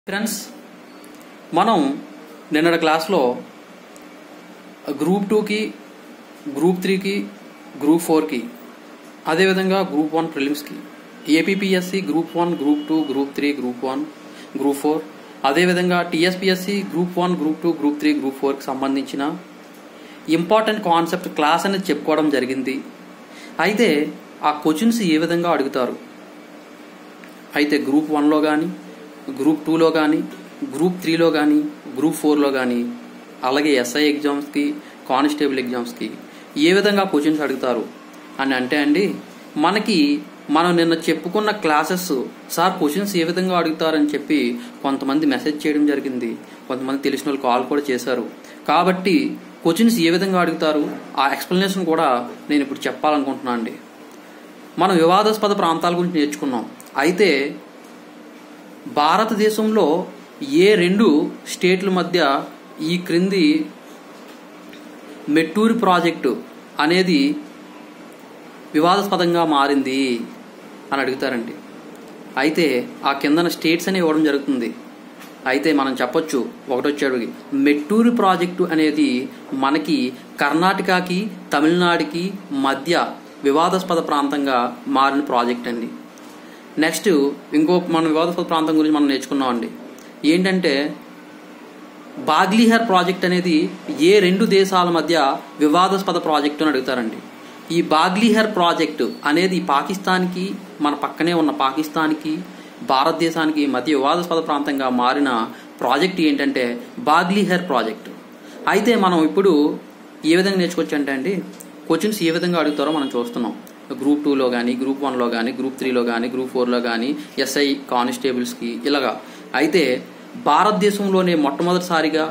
friends మనం నిన్నటి క్లాస్లో గ్రూప్ టూకి గ్రూప్ త్రీకి గ్రూప్ ఫోర్కి అదేవిధంగా గ్రూప్ వన్ ప్రిలిమ్స్కి APPSC group one group two group three group one group four అదేవిధంగా TSPSC group one group two group three group ఫోర్కి సంబంధించిన ఇంపార్టెంట్ కాన్సెప్ట్ క్లాస్ అనేది చెప్పుకోవడం జరిగింది అయితే ఆ క్వశ్చన్స్ ఏ విధంగా అడుగుతారు అయితే గ్రూప్ వన్లో కానీ గ్రూప్ టూలో కానీ గ్రూప్ త్రీలో కానీ గ్రూప్ ఫోర్లో కానీ అలాగే ఎస్ఐ ఎగ్జామ్స్కి కానిస్టేబుల్ ఎగ్జామ్స్కి ఏ విధంగా క్వశ్చన్స్ అడుగుతారు అని అంటే అండి మనకి మనం నిన్న చెప్పుకున్న క్లాసెస్ సార్ క్వశ్చన్స్ ఏ విధంగా అడుగుతారని చెప్పి కొంతమంది మెసేజ్ చేయడం జరిగింది కొంతమంది తెలిసిన వాళ్ళు కాల్ కూడా చేశారు కాబట్టి క్వశ్చన్స్ ఏ విధంగా అడుగుతారు ఆ ఎక్స్ప్లెనేషన్ కూడా నేను ఇప్పుడు చెప్పాలనుకుంటున్నాను అండి మనం వివాదాస్పద ప్రాంతాల గురించి నేర్చుకున్నాం అయితే భారతదేశంలో ఏ రెండు స్టేట్ల మధ్య ఈ క్రింది మెట్టూరి ప్రాజెక్టు అనేది వివాదాస్పదంగా మారింది అని అడుగుతారండి అయితే ఆ కిందన స్టేట్స్ అని ఇవ్వడం జరుగుతుంది అయితే మనం చెప్పొచ్చు ఒకటొచ్చాడు మెట్టూరి ప్రాజెక్టు అనేది మనకి కర్ణాటకకి తమిళనాడుకి మధ్య వివాదాస్పద ప్రాంతంగా మారిన ప్రాజెక్ట్ అండి నెక్స్ట్ ఇంకో మన వివాదాస్పద ప్రాంతం గురించి మనం నేర్చుకున్నామండి ఏంటంటే బాగ్లీహర్ ప్రాజెక్ట్ అనేది ఏ రెండు దేశాల మధ్య వివాదాస్పద ప్రాజెక్టు అని అడుగుతారండి ఈ బాగ్లీహర్ ప్రాజెక్టు అనేది పాకిస్తాన్కి మన పక్కనే ఉన్న పాకిస్తాన్కి భారతదేశానికి మధ్య వివాదాస్పద ప్రాంతంగా మారిన ప్రాజెక్ట్ ఏంటంటే బాగ్లీహర్ ప్రాజెక్టు అయితే మనం ఇప్పుడు ఏ విధంగా నేర్చుకోవచ్చు అంటే అండి క్వశ్చన్స్ ఏ విధంగా అడుగుతారో మనం చూస్తున్నాం గ్రూప్ టూలో కానీ గ్రూప్ వన్లో కానీ గ్రూప్ త్రీలో కానీ గ్రూప్ ఫోర్లో కానీ ఎస్ఐ కానిస్టేబుల్స్కి ఇలాగా అయితే భారతదేశంలోనే మొట్టమొదటిసారిగా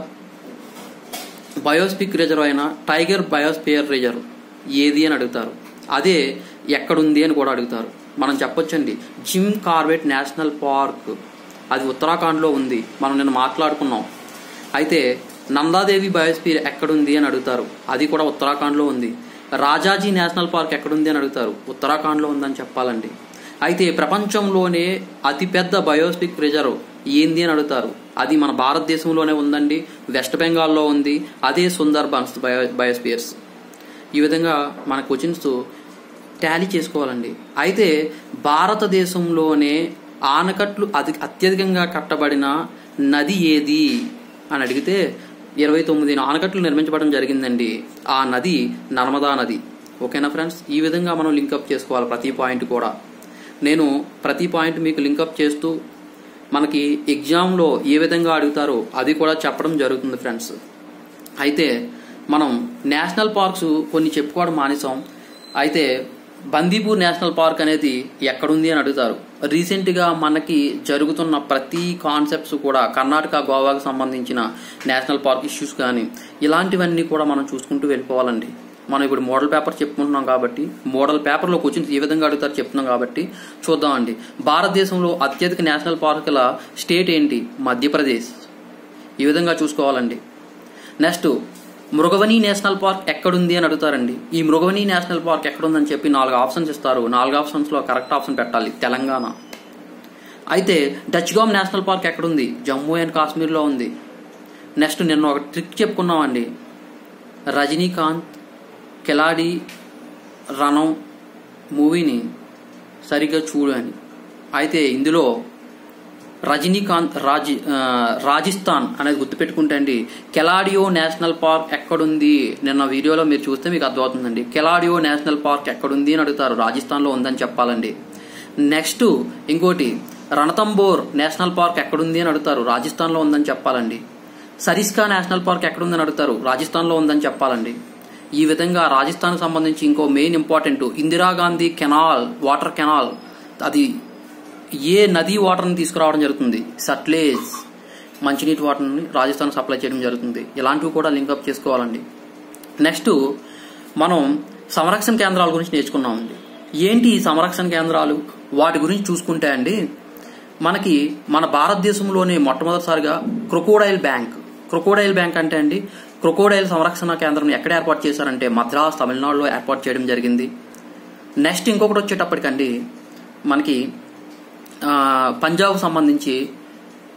బయోస్పిక్ రిజర్వ్ అయిన టైగర్ బయోస్పియర్ రిజర్వ్ ఏది అని అడుగుతారు అదే ఎక్కడుంది అని కూడా అడుగుతారు మనం చెప్పొచ్చండి జిమ్ కార్బెట్ నేషనల్ పార్క్ అది ఉత్తరాఖండ్లో ఉంది మనం నిన్న మాట్లాడుకున్నాం అయితే నందాదేవి బయోస్పియర్ ఎక్కడుంది అని అడుగుతారు అది కూడా ఉత్తరాఖండ్లో ఉంది రాజాజీ నేషనల్ పార్క్ ఎక్కడుంది అని అడుగుతారు ఉత్తరాఖండ్లో ఉందని చెప్పాలండి అయితే ప్రపంచంలోనే అతిపెద్ద బయోస్పిక్ రిజర్వ్ ఏంది అని అడుగుతారు అది మన భారతదేశంలోనే ఉందండి వెస్ట్ బెంగాల్లో ఉంది అదే సుందర్బన్స్ బయో బయోస్పియర్స్ ఈ విధంగా మన క్వశ్చన్స్ టాలీ చేసుకోవాలండి అయితే భారతదేశంలోనే ఆనకట్లు అతి అత్యధికంగా కట్టబడిన నది ఏది అని అడిగితే ఇరవై తొమ్మిది ఆనకట్లు నిర్మించబడడం జరిగిందండి ఆ నది నర్మదా నది ఓకేనా ఫ్రెండ్స్ ఈ విధంగా మనం లింకప్ చేసుకోవాలి ప్రతి పాయింట్ కూడా నేను ప్రతి పాయింట్ మీకు లింకప్ చేస్తూ మనకి ఎగ్జామ్లో ఏ విధంగా అడుగుతారో అది కూడా చెప్పడం జరుగుతుంది ఫ్రెండ్స్ అయితే మనం నేషనల్ పార్క్స్ కొన్ని చెప్పుకోవడం మానేసాం అయితే బందీపూర్ నేషనల్ పార్క్ అనేది ఎక్కడుంది అని అడుగుతారు రీసెంట్గా మనకి జరుగుతున్న ప్రతి కాన్సెప్ట్స్ కూడా కర్ణాటక గోవాకు సంబంధించిన నేషనల్ పార్క్ ఇష్యూస్ కానీ ఇలాంటివన్నీ కూడా మనం చూసుకుంటూ వెళ్ళిపోవాలండి మనం ఇప్పుడు మోడల్ పేపర్ చెప్పుకుంటున్నాం కాబట్టి మోడల్ పేపర్లో క్వశ్చన్స్ ఏ విధంగా అడుగుతారు చెప్తున్నాం కాబట్టి చూద్దామండి భారతదేశంలో అత్యధిక నేషనల్ పార్కుల స్టేట్ ఏంటి మధ్యప్రదేశ్ ఈ విధంగా చూసుకోవాలండి నెక్స్ట్ మృగవని నేషనల్ పార్క్ ఎక్కడుంది అని అడుగుతారండి ఈ మృగవని నేషనల్ పార్క్ ఎక్కడుందని చెప్పి నాలుగు ఆప్షన్స్ ఇస్తారు నాలుగు ఆప్షన్స్లో కరెక్ట్ ఆప్షన్ పెట్టాలి తెలంగాణ అయితే డచ్గామ్ నేషనల్ పార్క్ ఎక్కడుంది జమ్మూ అండ్ కాశ్మీర్లో ఉంది నెక్స్ట్ నిన్న ఒక ట్రిక్ చెప్పుకున్నామండి రజనీకాంత్ కెలాడి రణం మూవీని సరిగ్గా చూడు అని అయితే ఇందులో రజనీకాంత్ రాజ్ రాజస్థాన్ అనేది గుర్తుపెట్టుకుంటే అండి కెలాడియో నేషనల్ పార్క్ ఎక్కడుంది నిన్న వీడియోలో మీరు చూస్తే మీకు అర్థమవుతుందండి కెలాడియో నేషనల్ పార్క్ ఎక్కడుంది అని అడుగుతారు రాజస్థాన్లో ఉందని చెప్పాలండి నెక్స్ట్ ఇంకోటి రణతంబోర్ నేషనల్ పార్క్ ఎక్కడుంది అని అడుగుతారు రాజస్థాన్లో ఉందని చెప్పాలండి సరిస్కా నేషనల్ పార్క్ ఎక్కడుందని అడుగుతారు రాజస్థాన్లో ఉందని చెప్పాలండి ఈ విధంగా రాజస్థాన్కి సంబంధించి ఇంకో main important Indira Gandhi canal water canal అది ఏ నదీ వాటర్ని తీసుకురావడం జరుగుతుంది సట్లేజ్ మంచినీటి వాటర్ని రాజస్థాన్ సప్లై చేయడం జరుగుతుంది ఇలాంటివి కూడా లింకప్ చేసుకోవాలండి నెక్స్ట్ మనం సంరక్షణ కేంద్రాల గురించి నేర్చుకున్నామండి ఏంటి ఈ సంరక్షణ కేంద్రాలు వాటి గురించి చూసుకుంటే అండి మనకి మన భారతదేశంలోనే మొట్టమొదటిసారిగా క్రొకోడైల్ బ్యాంక్ క్రొకోడైల్ బ్యాంక్ అంటే అండి క్రొకోడైల్ సంరక్షణ కేంద్రం ఎక్కడ ఏర్పాటు చేశారంటే మద్రాస్ తమిళనాడులో ఏర్పాటు చేయడం జరిగింది నెక్స్ట్ ఇంకొకటి వచ్చేటప్పటికండి మనకి ఆ, పంజాబ్ సంబంధించి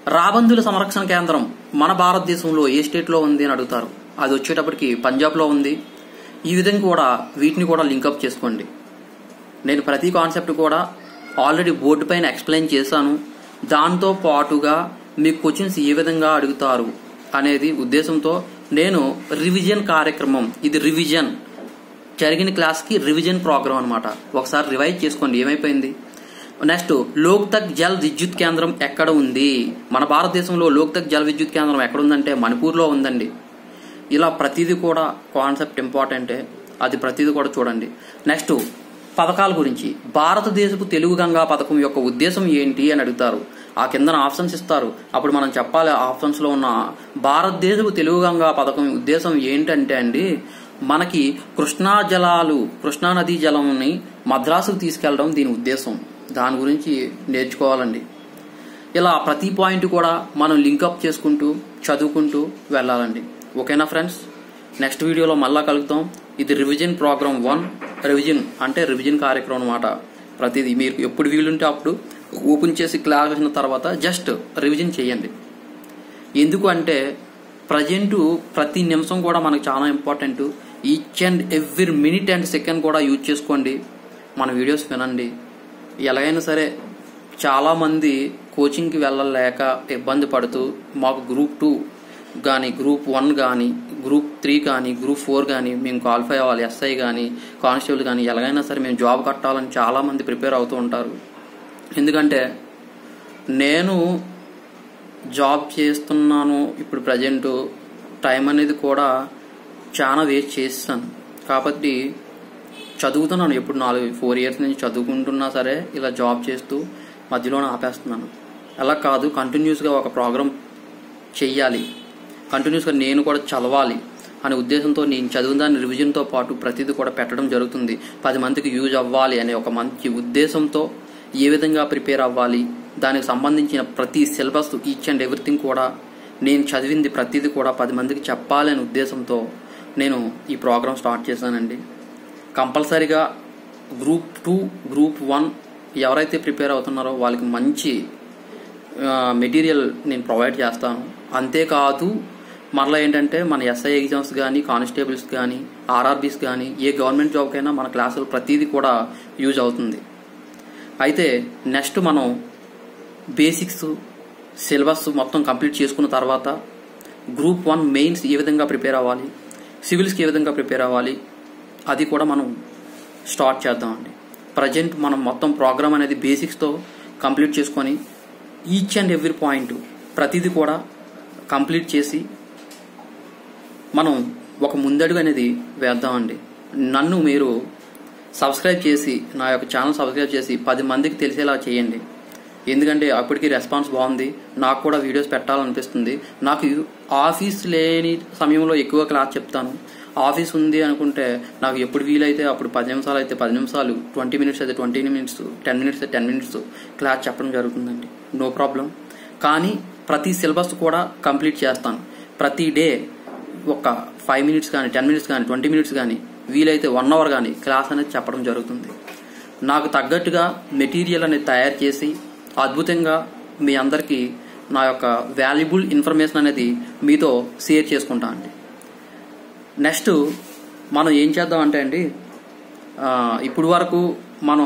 రాబందుల సంరక్షణ కేంద్రం మన భారతదేశంలో ఏ స్టేట్లో ఉంది అని అడుగుతారు అది వచ్చేటప్పటికి పంజాబ్లో ఉంది ఈ విధంగా కూడా వీటిని కూడా లింకప్ చేసుకోండి నేను ప్రతి కాన్సెప్ట్ కూడా ఆల్రెడీ బోర్డు పైన ఎక్స్ప్లెయిన్ చేశాను దాంతో పాటుగా మీకు క్వశ్చన్స్ ఏ విధంగా అడుగుతారు అనేది ఉద్దేశంతో నేను రివిజన్ కార్యక్రమం ఇది రివిజన్ జరిగిన క్లాస్కి రివిజన్ ప్రోగ్రామ్ అనమాట ఒకసారి రివైజ్ చేసుకోండి ఏమైపోయింది నెక్స్ట్ లోక్తక్ జల్ విద్యుత్ కేంద్రం ఎక్కడ ఉంది మన భారతదేశంలో లోక్తక్ జల్ విద్యుత్ కేంద్రం ఎక్కడ ఉందంటే మణిపూర్లో ఉందండి ఇలా ప్రతిదీ కూడా కాన్సెప్ట్ ఇంపార్టెంటే అది ప్రతిదీ కూడా చూడండి నెక్స్ట్ పథకాల గురించి భారతదేశపు తెలుగు గంగా పథకం యొక్క ఉద్దేశం ఏంటి అని అడుగుతారు ఆ కిందన ఆప్షన్స్ ఇస్తారు అప్పుడు మనం చెప్పాలి ఆ ఆప్షన్స్ లో ఉన్న భారతదేశపు తెలుగు గంగా పథకం ఉద్దేశం ఏంటంటే అండి మనకి కృష్ణా జలాలు కృష్ణా నదీ జలంని మద్రాసుకు తీసుకెళ్లడం దీని ఉద్దేశం దాని గురించి నేర్చుకోవాలండి ఇలా ప్రతి పాయింట్ కూడా మనం లింకప్ చేసుకుంటూ చదువుకుంటూ వెళ్ళాలండి ఓకేనా ఫ్రెండ్స్ నెక్స్ట్ వీడియోలో మళ్ళా కలుగుతాం ఇది రివిజన్ ప్రోగ్రామ్ వన్ రివిజన్ అంటే రివిజన్ కార్యక్రమం అనమాట ప్రతిదీ మీరు ఎప్పుడు వీలుంటే అప్పుడు ఓపెన్ చేసి క్లాస్ వచ్చిన తర్వాత జస్ట్ రివిజన్ చేయండి ఎందుకు అంటే ప్రజెంట్ ప్రతి నిమిషం కూడా మనకు చాలా important each and every minute and second కూడా యూజ్ చేసుకోండి మన వీడియోస్ వినండి ఎలాగైనా సరే చాలామంది కోచింగ్కి వెళ్ళలేక ఇబ్బంది పడుతూ మాకు గ్రూప్ టూ కానీ గ్రూప్ వన్ కానీ గ్రూప్ త్రీ కానీ గ్రూప్ ఫోర్ కానీ మేము క్వాలిఫై అవ్వాలి ఎస్ఐ కానీ కానిస్టేబుల్ కానీ ఎలాగైనా సరే మేము జాబ్ కట్టాలని చాలామంది ప్రిపేర్ అవుతూ ఉంటారు ఎందుకంటే నేను జాబ్ చేస్తున్నాను ఇప్పుడు ప్రజెంట్ టైం అనేది కూడా చాలా వేస్ట్ చేస్తాను కాబట్టి చదువుతున్నాను ఎప్పుడు నాలుగు ఫోర్ ఇయర్స్ నుంచి చదువుకుంటున్నా సరే ఇలా జాబ్ చేస్తూ మధ్యలోనే ఆపేస్తున్నాను అలా కాదు కంటిన్యూస్గా ఒక ప్రోగ్రామ్ చెయ్యాలి కంటిన్యూస్గా నేను కూడా చదవాలి అనే ఉద్దేశంతో నేను చదివిన దాని రివిజన్తో పాటు ప్రతిదీ కూడా పెట్టడం జరుగుతుంది పది మందికి యూజ్ అవ్వాలి అనే ఒక మంచి ఉద్దేశంతో ఏ విధంగా ప్రిపేర్ అవ్వాలి దానికి సంబంధించిన ప్రతి సిలబస్ ఈచ్ అండ్ ఎవ్రీథింగ్ కూడా నేను చదివింది ప్రతిదీ కూడా పది మందికి చెప్పాలి అనే ఉద్దేశంతో నేను ఈ ప్రోగ్రామ్ స్టార్ట్ చేశానండి కంపల్సరీగా గ్రూప్ టూ గ్రూప్ వన్ ఎవరైతే ప్రిపేర్ అవుతున్నారో వాళ్ళకి మంచి మెటీరియల్ నేను ప్రొవైడ్ చేస్తాను అంతేకాదు మరలా ఏంటంటే మన ఎస్ఐ ఎగ్జామ్స్ కానీ కానిస్టేబుల్స్ కానీ ఆర్ఆర్బీస్ కానీ ఏ గవర్నమెంట్ జాబ్కైనా మన క్లాసులు ప్రతిదీ కూడా యూజ్ అవుతుంది అయితే నెక్స్ట్ మనం బేసిక్స్ సిలబస్ మొత్తం కంప్లీట్ చేసుకున్న తర్వాత గ్రూప్ వన్ మెయిన్స్ ఏ విధంగా ప్రిపేర్ అవ్వాలి సివిల్స్కి ఏ విధంగా ప్రిపేర్ అవ్వాలి అది కూడా మనం స్టార్ట్ చేద్దామండి ప్రజెంట్ మనం మొత్తం ప్రోగ్రామ్ అనేది బేసిక్స్తో కంప్లీట్ చేసుకొని ఈచ్ అండ్ ఎవ్రీ పాయింట్ ప్రతిదీ కూడా కంప్లీట్ చేసి మనం ఒక ముందడుగు అనేది వేద్దామండి నన్ను మీరు సబ్స్క్రైబ్ చేసి నా యొక్క ఛానల్ సబ్స్క్రైబ్ చేసి పది మందికి తెలిసేలా చేయండి ఎందుకంటే అప్పటికి రెస్పాన్స్ బాగుంది నాకు కూడా వీడియోస్ పెట్టాలనిపిస్తుంది నాకు ఆఫీస్ లేని సమయంలో ఎక్కువ క్లాస్ చెప్తాను ఆఫీస్ ఉంది అనుకుంటే నాకు ఎప్పుడు వీలైతే అప్పుడు పది నిమిషాలు అయితే పది నిమిషాలు ట్వంటీ మినిట్స్ అయితే ట్వంటీ మినిట్స్ టెన్ మినిట్స్ అయితే టెన్ మినిట్స్ క్లాస్ చెప్పడం జరుగుతుందండి నో ప్రాబ్లం కానీ ప్రతి సిలబస్ కూడా కంప్లీట్ చేస్తాను ప్రతి డే ఒక ఫైవ్ మినిట్స్ కానీ టెన్ మినిట్స్ కానీ ట్వంటీ మినిట్స్ కానీ వీలైతే వన్ అవర్ కానీ క్లాస్ అనేది చెప్పడం జరుగుతుంది నాకు తగ్గట్టుగా మెటీరియల్ అనేది తయారు చేసి అద్భుతంగా మీ అందరికీ నా యొక్క వాల్యుబుల్ ఇన్ఫర్మేషన్ అనేది మీతో షేర్ చేసుకుంటా అండి నెక్స్ట్ మనం ఏం చేద్దాం అంటే అండి ఇప్పుడు వరకు మనం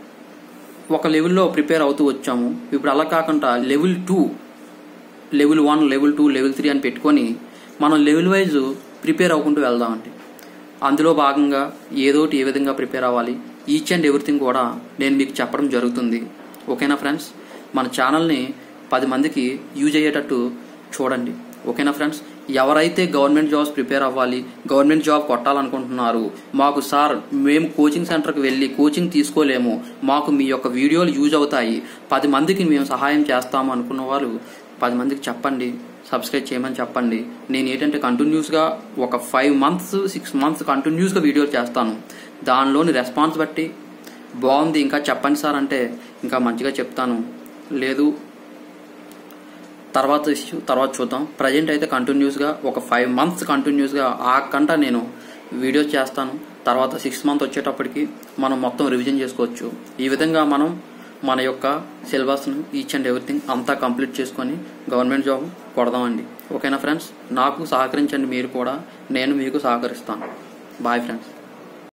ఒక లెవెల్లో ప్రిపేర్ అవుతూ వచ్చాము ఇప్పుడు అలా కాకుండా level two level one level two level three అని పెట్టుకొని మనం లెవెల్ వైజ్ ప్రిపేర్ అవ్వకుంటూ వెళ్దామండి అందులో భాగంగా ఏదోటి ఏ విధంగా ప్రిపేర్ అవ్వాలి ఈచ్ అండ్ ఎవ్రీథింగ్ కూడా నేను మీకు చెప్పడం జరుగుతుంది ఓకేనా ఫ్రెండ్స్ మన ఛానల్ని పది మందికి యూజ్ అయ్యేటట్టు చూడండి ఓకేనా ఫ్రెండ్స్ ఎవరైతే గవర్నమెంట్ జాబ్స్ ప్రిపేర్ అవ్వాలి గవర్నమెంట్ జాబ్ కొట్టాలనుకుంటున్నారు మాకు సార్ మేము కోచింగ్ సెంటర్కి వెళ్ళి కోచింగ్ తీసుకోలేము మాకు మీ యొక్క వీడియోలు యూజ్ అవుతాయి పది మందికి మేము సహాయం చేస్తాము అనుకున్న వాళ్ళు పది మందికి చెప్పండి సబ్స్క్రైబ్ చేయమని చెప్పండి నేను ఏంటంటే కంటిన్యూస్గా ఒక ఫైవ్ మంత్స్ సిక్స్ మంత్స్ కంటిన్యూస్గా వీడియోలు చేస్తాను దానిలోని రెస్పాన్స్ బట్టి బాగుంది ఇంకా చెప్పండి సార్ అంటే ఇంకా మంచిగా చెప్తాను లేదు తర్వాత ఇష్యూ తర్వాత చూద్దాం ప్రజెంట్ అయితే కంటిన్యూస్గా ఒక ఫైవ్ మంత్స్ కంటిన్యూస్గా ఆ కంట నేను వీడియోస్ చేస్తాను తర్వాత సిక్స్ మంత్ వచ్చేటప్పటికి మనం మొత్తం రివిజన్ చేసుకోవచ్చు ఈ విధంగా మనం మన యొక్క సిలబస్ను ఈచ్ అండ్ ఎవ్రీథింగ్ అంతా కంప్లీట్ చేసుకొని గవర్నమెంట్ జాబ్ కొడదామండి ఓకేనా ఫ్రెండ్స్ నాకు సహకరించండి మీరు కూడా నేను మీకు సహకరిస్తాను బాయ్ ఫ్రెండ్స్